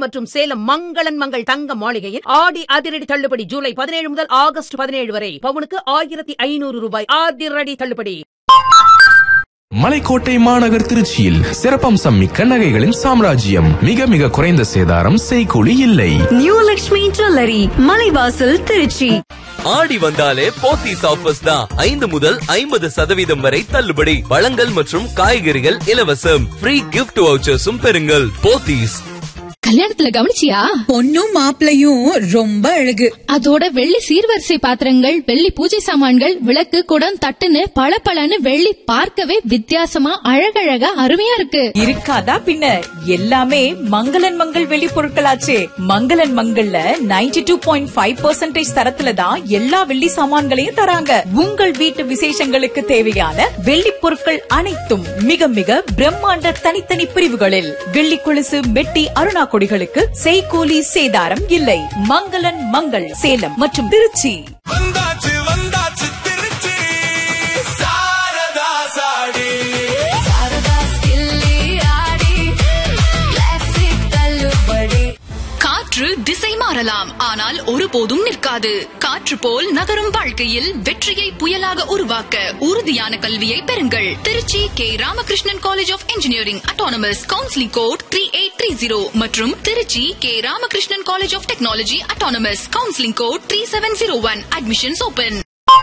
மற்றும் சேலம் மங்களன் மங்கள் தங்க மாளிகையில் ஆடி அதிரடி தள்ளுபடி ஜூலை பதினேழு முதல் ஆகஸ்ட் பதினேழு வரை பவுனுக்கு ஆயிரத்தி ஐநூறு ரூபாய் அதிரடி தள்ளுபடி மலைக்கோட்டை மாநகர் திருச்சியில் சிறப்பம்சம் மிக்க நகைகளின் சாம்ராஜ்யம் மிக மிக குறைந்த சேதாரம் செய்கூலி இல்லை நியூ லக்ஷ்மி ஜுவல்லரி மலைவாசல் திருச்சி ஆடி வந்தாலே போத்தீஸ் ஆஃபர்ஸ் தான் ஐந்து முதல் ஐம்பது சதவீதம் வரை தள்ளுபடி பழங்கள் மற்றும் காய்கறிகள் இலவசம் ஃப்ரீ கிஃப்ட் வவுச்சர்ஸும் பெறுங்கள் போத்தீஸ் கல்யாணத்துல கவனிச்சியா பொண்ணும் மாப்பிளையும் ரொம்ப அழகு அதோட வெள்ளி சீர்வரிசை பாத்திரங்கள் வெள்ளி பூஜை சாமான்கள் விளக்கு குடம் தட்டுன்னு பளபளன்னு வெள்ளி பார்க்கவே வித்தியாசமா அழகழகா அருமையா இருக்கு இருக்காதா பின்ன எல்லாமே மங்களன் மங்கள் வெளி பொருட்களாச்சே மங்களன் மங்கள்ல 92.5% டூ பாயிண்ட் ஃபைவ் பர்சன்டேஜ் தரத்துல தான் எல்லா வெள்ளி சாமான்களையும் தராங்க உங்கள் வீட்டு விசேஷங்களுக்கு தேவையான வெள்ளி பொருட்கள் அனைத்தும் மிக மிக பிரம்மாண்ட தனித்தனி பிரிவுகளில் வெள்ளி கொலுசு மெட்டி அருணா கொடிகளுக்கு செய்கூலி சேதாரம் இல்லை மங்களன் மங்கள் சேலம் மற்றும் திருச்சி வந்தாச்சு வந்தாச்சு திருச்சி சாரதா சாடி காற்று திசை மாறலாம் ஆனால் ஒருபோதும் நிற்காது காற்று போல் நகரும் வாழ்க்கையில் வெற்றியை புயலாக உருவாக்க உறுதியான கல்வியை பெறுங்கள் Trichy K Ramakrishnan college of engineering autonomous counselling code three eight three zero மற்றும் Trichy K Ramakrishnan college of technology autonomous counselling code three seven zero one admissions open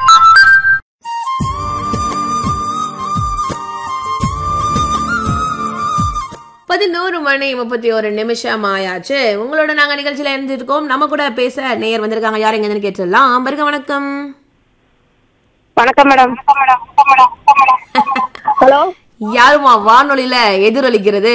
பதினோரு மணி முப்பத்தி ஒரு நிமிஷம் ஆயாச்சு உங்களோட நாங்க நிகழ்ச்சியில இருந்திருக்கோம் நம்ம கூட பேச நேயர் வந்திருக்காங்க யார் எங்கன்னு கேட்டுடலாம் வருக வணக்கம் வணக்கம் மேடம் ஹலோ யாருமா வானொலியில எதிரொலிக்கிறது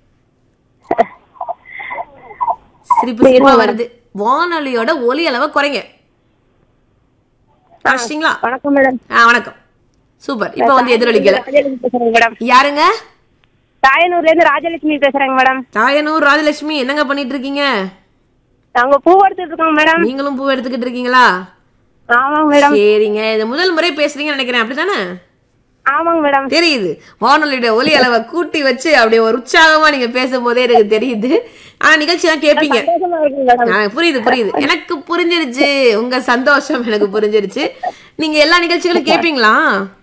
சிரிப்பு சிரிப்பா வருது வானொலியோட ஒலி அளவை குறைங்க குறைச்சிட்டீங்களா வணக்கம் மேடம் ஆ வணக்கம் சூப்பர் இப்போ வந்து எதிரொலிக்கல ராஜலட்சுமி பேசுறேங்க மேடம் யாருங்க தாயனூர்ல இருந்து ராஜலட்சுமி பேசுறேங்க மேடம் தாயனூர் ராஜலட்சுமி என்னங்க பண்ணிட்டு இருக்கீங்க நாங்க பூ எடுத்துட்டு இருக்கோம் மேடம் நீங்களும் பூ எடுத்துக்கிட்டு இருக்கீங்களா ஆமாங்க மேடம் சரிங்க இது முதல் முறை பேசுறீங்கன்னு நினைக்கிறேன் அப்படிதானே ஆமாங்க மேடம் தெரியுது வானொலியோட ஒலி அளவை கூட்டி வச்சு அப்படியே ஒரு உற்சாகமா நீங்க பேசும்போதே எனக்கு தெரியுது ஆனா நிகழ்ச்சி தான் கேட்பீங்க சந்தோஷமா இருக்குங்க மேடம் ஆ, புரியுது புரியுது எனக்கு புரிஞ்சிருச்சு உங்க சந்தோஷம் எனக்கு புரிஞ்சிருச்சு நீங்க எல்லா நிகழ்ச்சிகளும் கேப்பீங்களா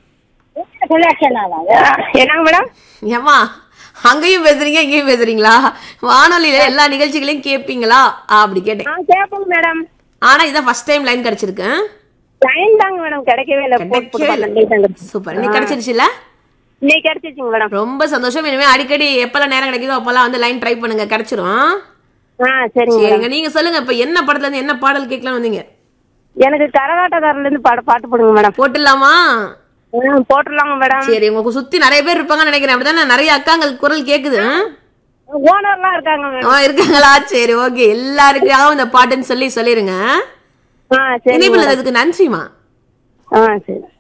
என்னங்க மேடம் ஏமா அங்கேயும் பேசுறீங்க இங்கேயும் பேசுறீங்களா வானொலியில எல்லா நிகழ்ச்சிகளையும் கேப்பீங்களா அப்படி கேட்டேன் ஆ கேட்போங்க மேடம் ஆனா இதான் ஃபர்ஸ்ட் டைம் லைன் கிடைச்சிருக்கு லைன் தாங்க மேடம் கிடைக்கவே இல்லை போட்டு போட்டு கிடைக்கவே பார்த்தேன், லைன் தாங்க. சூப்பர் இன்னைக்கு கிடைச்சிருச்சுல இன்னைக்கு கிடைச்சிருச்சுங்க மேடம் ரொம்ப சந்தோஷம் இனிமே அடிக்கடி எப்பெல்லாம் நேரம் கிடைக்குதோ அப்பெல்லாம் வந்து லைன் ட்ரை பண்ணுங்க கிடைச்சிரும் ஆ சரிங்க மேடம் சரிங்க நீங்க சொல்லுங்க இப்ப என்ன படத்துல இருந்து என்ன பாடல் கேட்கலாம் வந்தீங்க எனக்கு கரகாட்டக்காரர்ல இருந்து பாட பாட்டு போடுங்க மேடம் போட்டுடலாமா ஆ, போட்டுடலாங்க மேடம் சரி உங்களுக்கு சுத்தி நிறைய பேர் இருப்பாங்கன்னு நினைக்கிறேன் அப்படிதானே நிறைய அக்காங்கள் குரல் கேக்குது ஓனர்லாம் இருக்காங்க மேடம் ஆ, இருக்காங்களா சரி ஓகே எல்லாருக்காகவும் இந்த பாட்டுன்னு சொல்லி சொல்லிருங்க ஆ சரி இணைப்புல அதுக்கு நன்றிமா ஆ சரி